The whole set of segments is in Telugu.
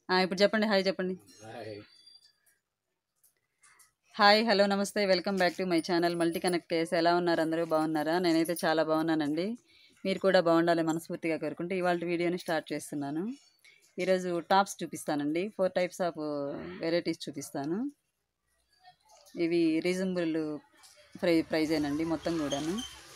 ఆ, ఇప్పుడు చెప్పండి హాయ్ చెప్పండి హాయ్ హాయ్ హలో నమస్తే welcome back to my channel multi connect case ఎలా ఉన్నారు అందరూ బాగున్నారా నేనైతే చాలా బాగున్నానండి మీరు కూడా బాగుండాలి మనస్ఫూర్తిగా కోరుకుంటూ ఇవాళ వీడియోని స్టార్ట్ చేస్తున్నాను ఈరోజు టాప్స్ చూపిస్తానండి ఫోర్ టైప్స్ ఆఫ్ వెరైటీస్ చూపిస్తాను ఇవి రీజనబుల్ ప్రై ప్రైజేనండి మొత్తం కూడాను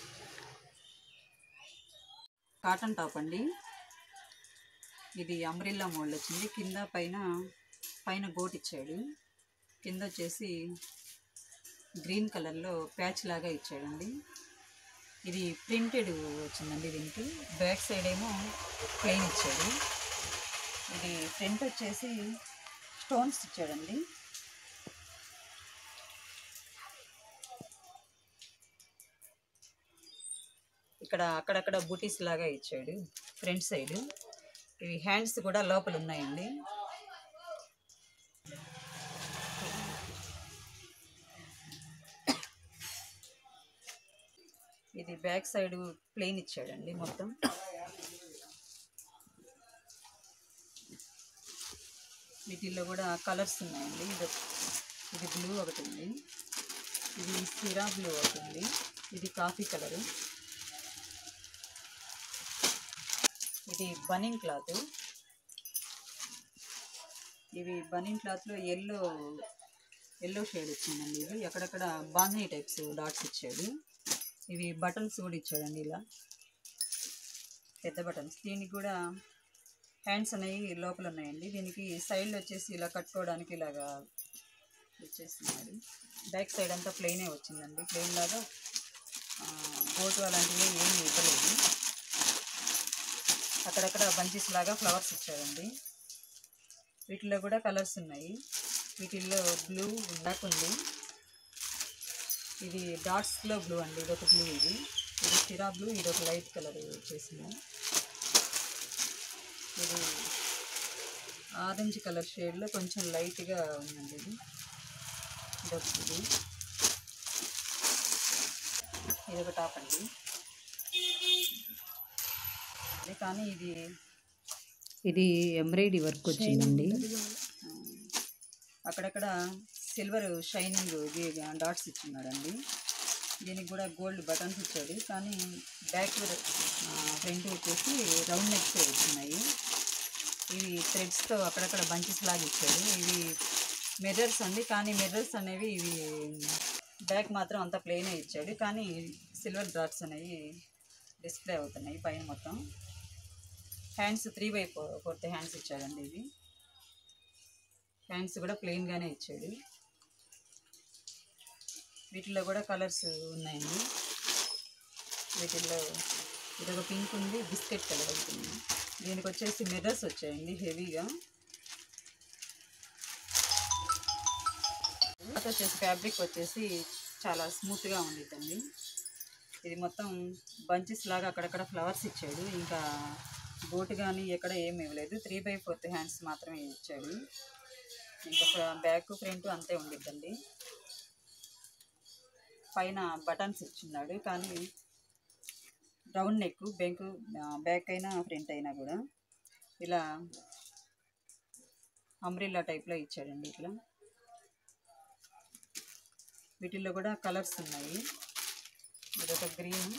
కాటన్ టాప్ అండి ఇది అంబ్రిల్లా మోడల్ వచ్చింది కింద పైన పైన గోట్ ఇచ్చాడు కింద వచ్చేసి గ్రీన్ కలర్లో ప్యాచ్ లాగా ఇచ్చాడండి ఇది ప్రింటెడ్ వచ్చిందండి దీనికి బ్యాక్ సైడ్ ఏమో ప్లెయిన్ ఇచ్చాడు ఇది ఫ్రంట్ వచ్చేసి స్టోన్స్ ఇచ్చాడండి ఇక్కడ అక్కడక్కడ బూటీస్ లాగా ఇచ్చాడు ఫ్రంట్ సైడ్ ఇవి హ్యాండ్స్ కూడా లోపల ఉన్నాయండి ఇది బ్యాక్ సైడ్ ప్లెయిన్ ఇచ్చాడండి మొత్తం వీటిల్లో కూడా కలర్స్ ఉన్నాయండి ఇది ఇది బ్లూ ఒకటి ఉంది ఇది సిరా బ్లూ ఒకటి ఉంది ఇది కాఫీ కలరు ఇది బనింగ్ క్లాత్ ఇవి బనింగ్ క్లాత్లో ఎల్లో ఎల్లో షేడ్ వచ్చిందండి ఇది అక్కడక్కడ బాంధనీ టైప్స్ డాట్స్ ఇచ్చాడు ఇవి బటన్స్ కూడా ఇచ్చాడండి ఇలా పెద్ద బటన్స్ దీనికి కూడా హ్యాండ్స్ అనేవి లోపల ఉన్నాయండి దీనికి సైడ్లో వచ్చేసి ఇలా కట్టుకోవడానికి ఇలాగా వచ్చేస్తున్నాడు బ్యాక్ సైడ్ అంతా ప్లెయినే వచ్చిందండి ప్లెయిన్ లాగా బోటు అలాంటివి ఏమీ ఇవ్వలేదు అక్కడక్కడ బంచెస్ లాగా ఫ్లవర్స్ ఇచ్చాడండి వీటిలో కూడా కలర్స్ ఉన్నాయి వీటిల్లో బ్లూ బ్లాక్ ఉంది ఇది డాట్స్లో బ్లూ అండి ఇది ఒక బ్లూ ఇది ఇది సిరా బ్లూ ఇది ఒక లైట్ కలర్ వచ్చేసింది ఇది ఆరెంజ్ కలర్ షేడ్లో కొంచెం లైట్గా ఉందండి ఇది ఇది ఒక ఇది ఇది ఒక టాప్ అండి ఇది కానీ ఇది ఇది ఎంబ్రాయిడరీ వర్క్ వచ్చిందండి ఆ, అక్కడక్కడ సిల్వర్ షైనింగ్ డాట్స్ ఇచ్చున్నాడండి దీనికి కూడా గోల్డ్ బటన్స్ ఇచ్చాడు కానీ బ్యాక్ ఫ్రంట్ వచ్చేసి రౌండ్ నెక్స్ వచ్చినాయి ఇవి థ్రెడ్స్తో అక్కడక్కడ బంచెస్ లాగా ఇచ్చాడు ఇవి మిర్రర్స్ అండి కానీ మిర్రర్స్ అనేవి ఇవి బ్యాక్ మాత్రం అంత ప్లెయినే ఇచ్చాడు కానీ సిల్వర్ డాట్స్ అనేవి డిస్ప్లే అవుతున్నాయి పైన మొత్తం hands three by four fourth hands ఇచ్చాడండి ఇది హ్యాండ్స్ కూడా ప్లెయిన్గానే ఇచ్చాడు వీటిలో కూడా కలర్స్ ఉన్నాయండి వీటిల్లో ఇది ఒక పింక్ ఉంది బిస్కెట్ కలర్ ఒకటి ఉంది దీనికి వచ్చేసి మిర్రర్స్ వచ్చాయండి హెవీగా తర్వాత వచ్చేసి ఫ్యాబ్రిక్ వచ్చేసి చాలా స్మూత్గా ఉండిద్దండి ఇది మొత్తం బంచెస్ లాగా అక్కడక్కడ ఫ్లవర్స్ ఇచ్చాడు ఇంకా బోట్ కానీ ఎక్కడ ఏమి ఇవ్వలేదు త్రీ బై ఫోర్త్ హ్యాండ్స్ మాత్రమే ఇచ్చాడు ఇంకా బ్యాక్ ఫ్రంట్ అంతే ఉండిద్దండి పైన బటన్స్ ఇచ్చున్నాడు కానీ రౌండ్ నెక్ బెంక్ బ్యాక్ అయినా ఫ్రంట్ అయినా కూడా ఇలా అంబ్రిల్లా టైప్లో ఇచ్చాడండి ఇట్లా వీటిల్లో కూడా కలర్స్ ఉన్నాయి ఇదొక గ్రీన్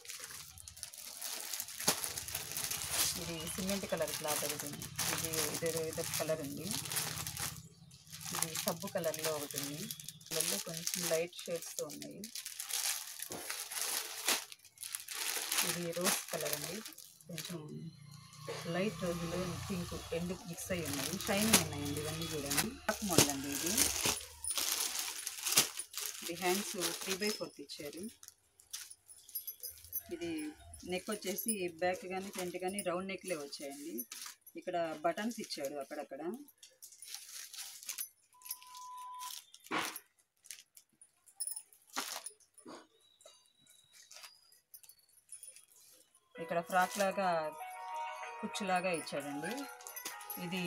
ఇది సిమెంట్ కలర్ క్లాత్ ఒకటి ఉంది. ఇది ఇదేదో ఇదొక కలర్ ఉంది ఇది సబ్బు కలర్లో ఒకటి ఉంది కలర్లో కొంచెం లైట్ షేడ్స్తో ఉన్నాయి ఇది రోజ్ కలర్ అండి కొంచెం లైట్ రోజులో పింక్ రెండు మిక్స్ అయ్యి ఉన్నాయి షైనింగ్ ఉన్నాయండి ఇవన్నీ కూడా టాప్ మోడల్ అండి ఇది ఇది హ్యాండ్స్ త్రీ బై ఫోర్త్ ఇచ్చారు ఇది నెక్ వచ్చేసి బ్యాక్ కానీ ఫ్రంట్ కానీ రౌండ్ నెక్లే వచ్చాయండి ఇక్కడ బటన్స్ ఇచ్చాడు అక్కడక్కడ ఇక్కడ ఫ్రాక్ లాగా కుచ్చులాగా ఇచ్చాడండి ఇది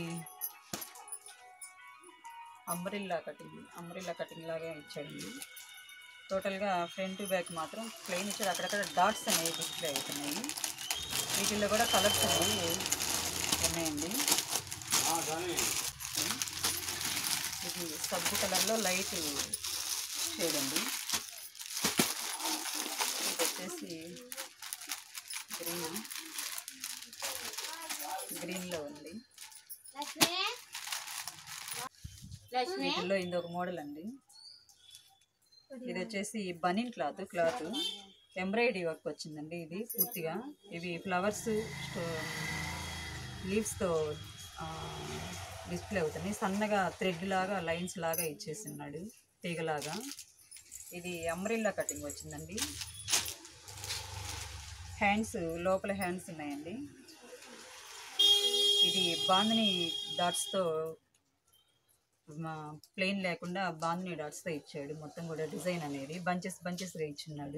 అంబ్రిల్లా కటింగ్ అంబ్రిల్లా కటింగ్ లాగా ఇచ్చాడండి టోటల్గా ఫ్రంట్ బ్యాక్ మాత్రం ప్లెయిన్ ఇచ్చాడు అక్కడక్కడ డాట్స్ అనేవి డిస్ప్లే అవుతున్నాయి వీటిల్లో కూడా కలర్స్ అనేవి ఉన్నాయండి కానీ సబ్బు కలర్లో లైట్ షేడ్ అండి ఇది వచ్చేసి గ్రీన్ గ్రీన్లో ఉంది వీటిల్లో ఇది ఒక మోడల్ అండి ఇది వచ్చేసి banian cloth cloth embroidery work వచ్చిందండి ఇది పూర్తిగా ఇవి ఫ్లవర్స్ లీవ్స్తో డిస్ప్లే అవుతున్నాయి సన్నగా థ్రెడ్ లాగా లైన్స్ లాగా ఇచ్చేస్తున్నాడు తీగలాగా ఇది అంబ్రిల్లా కటింగ్ వచ్చిందండి హ్యాండ్స్ లోపల హ్యాండ్స్ ఉన్నాయండి ఇది బాందని డాట్స్తో ప్లెయిన్ లేకుండా బాందని డాట్స్తో ఇచ్చాడు మొత్తం కూడా డిజైన్ అనేది బంచెస్ బంచెస్గా ఇచ్చున్నాడు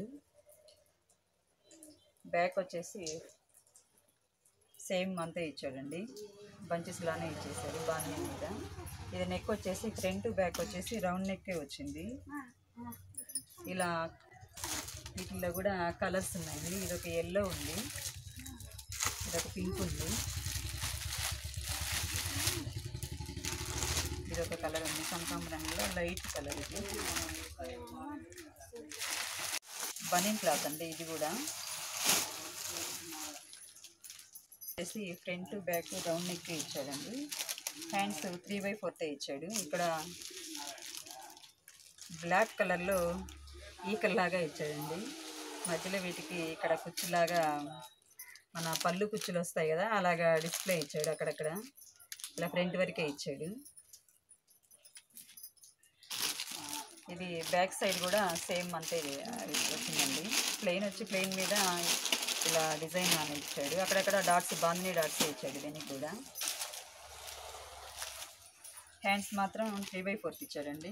బ్యాక్ వచ్చేసి సేమ్ అంతే ఇచ్చాడండి బంచెస్ లానే ఇచ్చేసాడు బాందని మీద ఇది నెక్ వచ్చేసి ఫ్రంట్ బ్యాక్ వచ్చేసి రౌండ్ నెక్కే వచ్చింది ఇలా వీటిల్లో కూడా కలర్స్ ఉన్నాయి ఇది ఒక ఎల్లో ఉంది ఇది ఒక పింక్ ఉంది ఇది ఒక కలర్ ఉంది కనకాంబరంలో లైట్ కలర్ ఇది బనీన్ క్లాత్ అండి ఇది కూడా వచ్చేసి ఫ్రంట్ బ్యాక్ రౌండ్ నెక్ ఇచ్చాడండి హ్యాండ్స్ త్రీ బై ఫోర్త్ ఇచ్చాడు ఇక్కడ బ్లాక్ కలర్లో ఈకల్లాగా ఇచ్చాడండి మధ్యలో వీటికి ఇక్కడ కుచ్చులాగా మన పళ్ళు కుచ్చులు వస్తాయి కదా అలాగా డిస్ప్లే ఇచ్చాడు అక్కడక్కడ ఇలా ఫ్రంట్ వరకే ఇచ్చాడు ఇది బ్యాక్ సైడ్ కూడా సేమ్ అంతే వచ్చిందండి ప్లెయిన్ వచ్చి ప్లెయిన్ మీద ఇలా డిజైన్ అని ఇచ్చాడు అక్కడక్కడ డాట్స్ బాందిని డాట్స్ ఇచ్చాడు దీనికి కూడా హ్యాండ్స్ మాత్రం త్రీ బై ఫోర్త్ ఇచ్చాడండి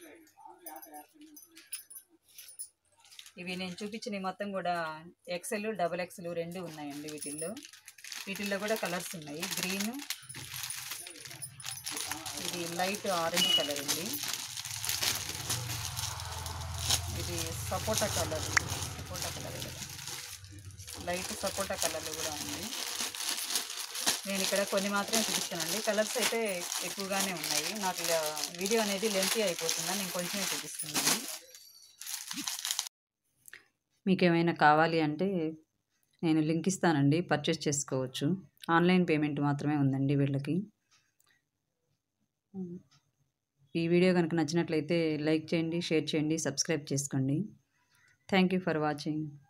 ఇవి నేను చూపించిన మొత్తం కూడా ఎక్సెల్ డబల్ ఎక్సెల్ రెండు ఉన్నాయండి వీటిల్లో వీటిల్లో కూడా కలర్స్ ఉన్నాయి గ్రీన్ ఇది లైట్ ఆరెంజ్ కలర్ ఉంది ఇది సపోటా కలర్ సపోటా కలర్ కదా లైట్ సపోటా కలర్ కూడా ఉంది నేను ఇక్కడ కొన్ని మాత్రమే చూపిస్తానండి కలర్స్ అయితే ఎక్కువగానే ఉన్నాయి నాకు ఇలా వీడియో అనేది లెంతీ అయిపోతుందని నేను కొంచెమే చూపిస్తున్నాను మీకు ఏమైనా కావాలి అంటే నేను లింక్ ఇస్తానండి పర్చేస్ చేసుకోవచ్చు ఆన్లైన్ పేమెంట్ మాత్రమే ఉందండి వీళ్ళకి ఈ వీడియో కనుక నచ్చినట్లయితే లైక్ చేయండి షేర్ చేయండి సబ్స్క్రైబ్ చేసుకోండి థ్యాంక్ యూ ఫర్ వాచింగ్